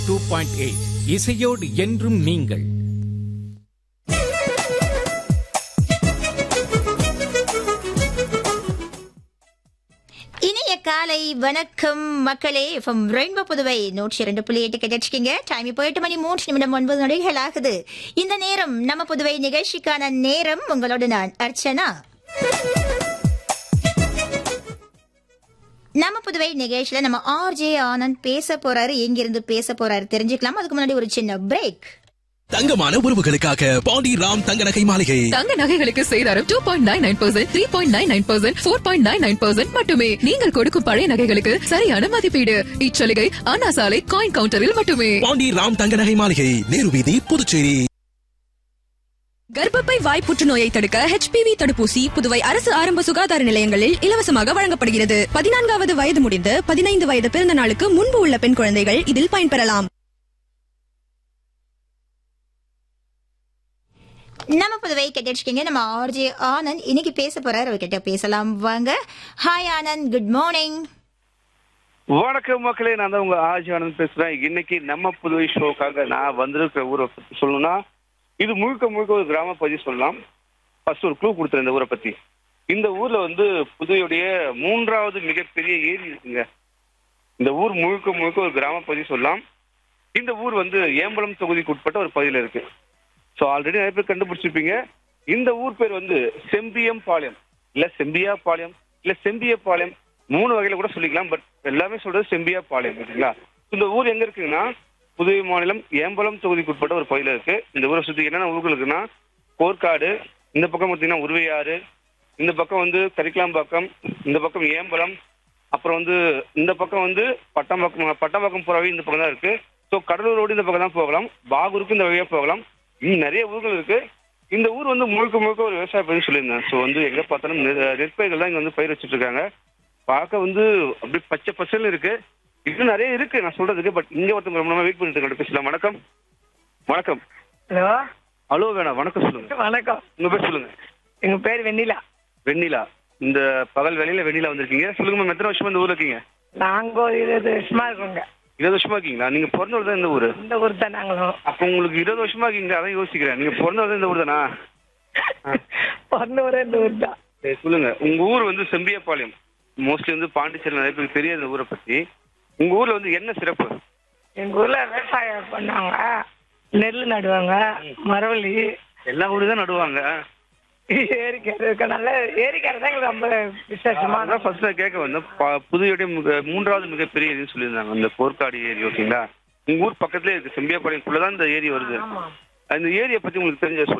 two point eight இசையோடு என்றும் நீங்கள் இனிய காலை வணக்கம் மக்களே ஃப்ரம் ரெயின்போ புதுவை நூற்றி இரண்டு புள்ளி எட்டு கிடைச்சிக்கிங்க டைம் இப்போ எட்டு மணி மூன்று நிமிடம் ஒன்பது நொடிகள் ஆகுது இந்த நேரம் நம்ம புதுவை நிகழ்ச்சிக்கான நேரம் உங்களோடு நான் அர்ச்சனா நம்ம புதுவை நிகழ்ச்சியில நம்ம ஆர்ஜே ஆனந்த் பேச போறாரு எங்கிருந்து பேச போறாரு தெரிஞ்சுக்கலாம் அதுக்கு முன்னாடி ஒரு சின்ன பிரேக் தங்கமான உறவுகளுக்காக பாண்டி ராம் தங்க நகை மாளிகை தங்க நகைகளுக்கு சேதாரம் two point nine nine percent three point nine nine percent four point nine nine percent மட்டுமே நீங்கள் கொடுக்கும் பழைய நகைகளுக்கு சரியான மதிப்பீடு இச்சலுகை அண்ணா சாலை காயின் கவுண்டரில் மட்டுமே பாண்டி ராம் தங்க நகை மாளிகை நேரு வீதி புதுச்சேரி கர்ப்பப்பை வாய் புற்றுநோயை தடுக்க ஹெச்பிவி தடுப்பூசி புதுவை அரசு ஆரம்ப சுகாதார நிலையங்களில் இலவசமாக வழங்கப்படுகிறது பதினான்காவது வயது முடிந்து பதினைந்து வயது பிறந்த நாளுக்கு முன்பு உள்ள பெண் குழந்தைகள் இதில் பயன்பெறலாம் நம்ம புதுவை கேட்டுருக்கீங்க நம்ம ஆர்ஜே ஆனந்த் இன்னைக்கு பேச போறாரு அவர்கிட்ட பேசலாம் வாங்க ஹாய் ஆனந்த் குட் மார்னிங் வணக்கம் மக்களே நான் தான் உங்க ஆஜி ஆனந்த் பேசுறேன் இன்னைக்கு நம்ம புதுவை ஷோக்காக நான் வந்திருக்கிற ஊரை பத்தி சொல்லணும்னா இது முழுக்க முழுக்க ஒரு கிராம பகுதி சொல்லலாம் ஃபர்ஸ்ட் ஒரு க்ளூ கொடுத்துறேன் இந்த ஊரை பத்தி இந்த ஊர்ல வந்து புதுவையுடைய மூன்றாவது மிகப்பெரிய ஏரி இருக்குங்க இந்த ஊர் முழுக்க முழுக்க ஒரு கிராம பகுதி சொல்லலாம் இந்த ஊர் வந்து ஏம்பலம் தொகுதிக்கு உட்பட்ட ஒரு பகுதியில் இருக்கு ஸோ ஆல்ரெடி நிறைய பேர் கண்டுபிடிச்சிருப்பீங்க இந்த ஊர் பேர் வந்து செம்பியம் பாளையம் இல்ல செம்பியா பாளையம் இல்ல செம்பிய பாளையம் மூணு வகையில கூட சொல்லிக்கலாம் பட் எல்லாமே சொல்றது செம்பியா பாளையம் ஓகேங்களா இந்த ஊர் எங்க இருக்குங்கன்னா புதுவை மாநிலம் ஏம்பலம் தொகுதிக்கு உட்பட்ட ஒரு பகுதியில் இருக்கு இந்த ஊரை சுத்தி என்னென்ன ஊர்கள் இருக்குன்னா கோர்க்காடு இந்த பக்கம் பார்த்தீங்கன்னா உருவையாறு இந்த பக்கம் வந்து கரிக்கலாம்பாக்கம் இந்த பக்கம் ஏம்பலம் அப்புறம் வந்து இந்த பக்கம் வந்து பட்டம்பாக்கம் பட்டம்பாக்கம் போற வழி இந்த பக்கம் தான் இருக்கு ஸோ கடலூர் ரோடு இந்த பக்கம் தான் போகலாம் பாகூருக்கு இந்த வழியா போகலாம் இன்னும் நிறைய ஊர்கள் இருக்கு இந்த ஊர் வந்து முழுக்க முழுக்க ஒரு விவசாய பகுதி சொல்லியிருந்தேன் ஸோ வந்து எங்க பார்த்தாலும் நெ- நெற்பயிர்கள் தான் இங்க வந்து பயிர் வச்சுட்டு இருக்காங்க பார்க்க வந்து அப்படியே பச்சை பசல் இருக்கு இன்னும் நிறைய இருக்கு நான் சொல்றதுக்கு பட் இங்க ஒருத்தவங்க ரொம்ப வெயிட் பண்ணிட்டு இருக்காங்க பேசலாம் வணக்கம் வணக்கம் ஹலோ ஹலோ வேணாம் வணக்கம் சொல்லுங்க வணக்கம் உங்க பேர் சொல்லுங்க எங்க பேர் வெண்ணிலா வெண்ணிலா இந்த பகல் வேலையில வெண்ணிலா வந்திருக்கீங்க சொல்லுங்க மேம் எத்தனை வருஷமா இந்த ஊர்ல இருக்கீங்க நாங்க ஒரு இருபது வருஷமா இருக்கோங்க இருபது வருஷமா இருக்கீங்களா நீங்க பிறந்தவர் தான் இந்த ஊரு இந்த ஊர் தான் நாங்களும் அப்போ உங்களுக்கு இருபது வருஷமா இருக்கீங்க அதான் யோசிக்கிறேன் நீங்க பிறந்தவர் தான் இந்த ஊர் தானா பிறந்த ஊரே இந்த ஊர் தான் சரி, சொல்லுங்க உங்க ஊர் வந்து செம்பியப்பாளையம் மோஸ்ட்லி வந்து பாண்டிச்சேரி நிறைய பேருக்கு தெரியாது இந்த ஊரை பத்தி உங்க ஊர்ல வந்து என்ன சிறப்பு எங்க ஊர்ல விவசாயம் பண்ணாங்க நெல் நடுவாங்க மரவள்ளி எல்லா ஊரும் தான் நடுவாங்க ஏரிக்கரை இருக்கனால ஏரிக்கரை தான் எங்களுக்கு ரொம்ப விசேஷமா அதான் ஃபர்ஸ்ட் நான் கேட்க வந்தேன் ப- புதுவையுடைய மிக- மூன்றாவது மிகப்பெரிய ஏரின்னு சொல்லியிருந்தாங்க இந்த போர்க்காடு ஏரி ஓகேங்களா உங்க ஊர் பக்கத்துலயே இருக்கு செம்பியப்பாளையத்துக்குள்ள தான் இந்த ஏரி வருது ஆமா அந்த ஏரியை பத்தி உங்களுக்கு தெரிஞ்ச